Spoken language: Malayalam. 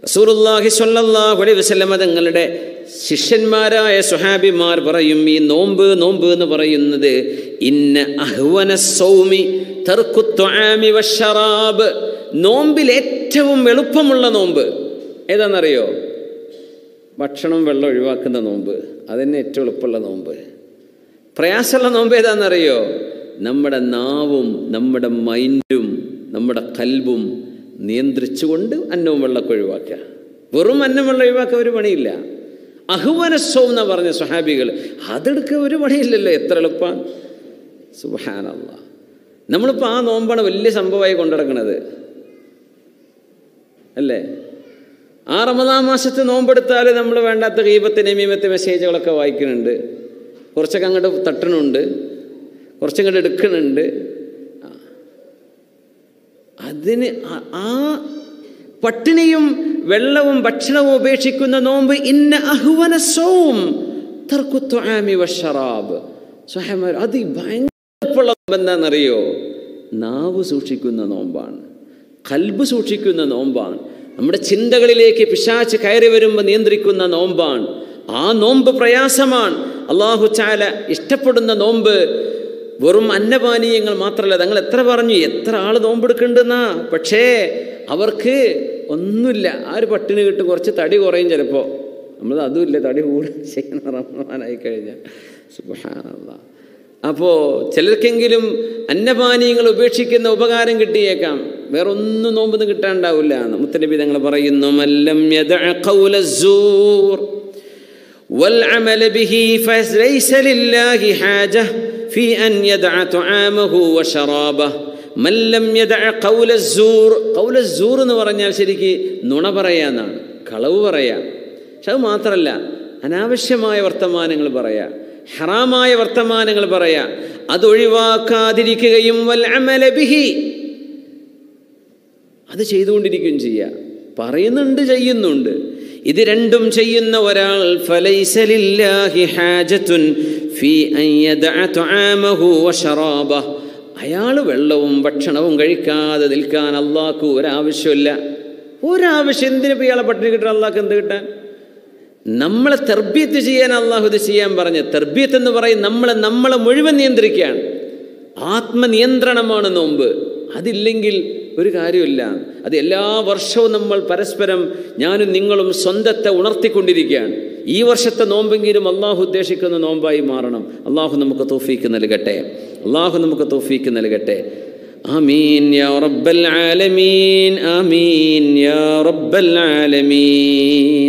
റസൂലുള്ളാഹി സ്വല്ലല്ലാഹു അലൈഹി വസല്ലമ തങ്ങളുടെ ശിഷ്യന്മാരായ സുഹാബിമാർ പറയും ഈ നോമ്പ് നോമ്പ് എന്ന് പറയുന്നത് ഇന്ന അഹ്വന സൗമി തർക്കു ത്വആമി വശറാബ് നോമ്പിൽ ഏറ്റവും എളുപ്പമുള്ള നോമ്പ് ഏതാണെന്നറിയോ ഭക്ഷണം വെള്ളം ഒഴിവാക്കുന്ന നോമ്പ് അതന്നെ ഏറ്റവും എളുപ്പമുള്ള നോമ്പ് പ്രയാസമുള്ള നോമ്പ് ഏതാണെന്നറിയോ നമ്മുടെ നാവും നമ്മുടെ മൈൻഡും നമ്മുടെ കൽബും നിയന്ത്രിച്ചുകൊണ്ട് അന്നവും വെള്ളമൊക്കെ ഒഴിവാക്കുക വെറും അന്നം വെള്ളം ഒഴിവാക്കാൻ ഒരു പണിയില്ല അഹുവനസ്വം എന്ന് പറഞ്ഞ സ്വഹാബികൾ അതെടുക്കുക ഒരു പണിയില്ലല്ലോ എത്ര എളുപ്പമാണ് സുബാനല്ല നമ്മളിപ്പോൾ ആ നോമ്പാണ് വലിയ സംഭവമായി കൊണ്ടുനടക്കുന്നത് അല്ലേ ആ റമദാൻ മാസത്തെ നോമ്പെടുത്താൽ നമ്മൾ വേണ്ടാത്ത ഗീപത്തെ നിയമത്തെ മെസ്സേജുകളൊക്കെ വായിക്കുന്നുണ്ട് കുറച്ചൊക്കെ അങ്ങോട്ട് തട്ടണുണ്ട് കുറച്ചങ്ങോട്ട് എടുക്കുന്നുണ്ട് ആ. അതിന് ആ- ആ പട്ടിണിയും വെള്ളവും ഭക്ഷണവും ഉപേക്ഷിക്കുന്ന നോമ്പ് ഇന്ന അഹുവന സോം തർക്കുത്വാമി വഷറാബ് സ്വഹമർ അത് ഭയങ്കരപ്പുള്ള നോമ്പ് എന്താണെന്നറിയോ നാവ് സൂക്ഷിക്കുന്ന നോമ്പാണ് കൽബ് സൂക്ഷിക്കുന്ന നോമ്പാണ് നമ്മുടെ ചിന്തകളിലേക്ക് പിശാച്ച് കയറി വരുമ്പോൾ നിയന്ത്രിക്കുന്ന നോമ്പാണ് ആ നോമ്പ് പ്രയാസമാണ് അള്ളാഹു ചാല ഇഷ്ടപ്പെടുന്ന നോമ്പ് വെറും അന്നപാനീയങ്ങൾ മാത്രമല്ല തങ്ങൾ എത്ര പറഞ്ഞു എത്ര ആൾ നോമ്പെടുക്കുന്നുണ്ടെന്നാ പക്ഷേ അവർക്ക് ഒന്നുമില്ല ആ ഒരു പട്ടിണി കിട്ടും കുറച്ച് തടി കുറയും ചിലപ്പോൾ നമ്മൾ അതുമില്ല തടി കൂടുക ചെയ്യണം റമദാനായി കഴിഞ്ഞാൽ സുബാനല്ല അപ്പോൾ ചിലർക്കെങ്കിലും അന്നപാനീയങ്ങൾ ഉപേക്ഷിക്കുന്ന ഉപകാരം കിട്ടിയേക്കാം വേറെ ഒന്നും നോമ്പൊന്നും കിട്ടാണ്ടാവില്ല എന്ന് മുത്തനബി തങ്ങൾ പറയുന്നു മല്ലം യദഅ ഖൗല الزور والعمل به فليس لله حاجة في أن يدع طعامه وشرابه من لم يدع قول الزور قول الزور എന്ന് പറഞ്ഞാൽ ശരിക്ക് നുണ പറയാന്നാണ് കളവ് പറയാം പക്ഷെ അത് മാത്രമല്ല അനാവശ്യമായ വർത്തമാനങ്ങൾ പറയാം ഹറാമായ വർത്തമാനങ്ങൾ പറയാം അതൊഴിവാക്കാതിരിക്കുകയും വൽ അമല ബിഹി അത് ചെയ്തുകൊണ്ടിരിക്കുകയും ചെയ്യുക പറയുന്നുണ്ട് ചെയ്യുന്നുണ്ട് ഇത് രണ്ടും ചെയ്യുന്ന ഒരാൾ ഫലൈസലില്ലാഹി ഹാജത്തുൻ ഫീ അൻ യദഅ തുആമഹു വശറാബഹു അയാൾ വെള്ളവും ഭക്ഷണവും കഴിക്കാതെ നിൽക്കാൻ അള്ളാഹ്ക്ക് ഒരാവശ്യമില്ല ഒരാവശ്യം എന്തിനു ഇയാളെ പട്ടിണി കിട്ടാൻ അള്ളാഹ്ക്ക് എന്ത് കിട്ടാൻ നമ്മളെ തെർബിയത്ത് ചെയ്യാൻ അള്ളാഹു ഇത് ചെയ്യാൻ പറഞ്ഞ് തെർബിയത്ത് എന്ന് പറയും നമ്മളെ നമ്മളെ മുഴുവൻ നിയന്ത്രിക്കുകയാണ് ആത്മനിയന്ത്രണമാണ് നോമ്പ് അതില്ലെങ്കിൽ ഒരു കാര്യമില്ല അത് എല്ലാ വർഷവും നമ്മൾ പരസ്പരം ഞാനും നിങ്ങളും സ്വന്തത്തെ ഉണർത്തിക്കൊണ്ടിരിക്കുകയാണ് ഈ വർഷത്തെ നോമ്പെങ്കിലും അള്ളാഹു ഉദ്ദേശിക്കുന്ന നോമ്പായി മാറണം അള്ളാഹു നമുക്ക് തോഫീക്ക് നൽകട്ടെ അള്ളാഹു നമുക്ക് തോഫീക്ക് നൽകട്ടെ ആമീൻ യാ റബ്ബൽ ആലമീൻ ആമീൻ യാ റബ്ബൽ ആലമീൻ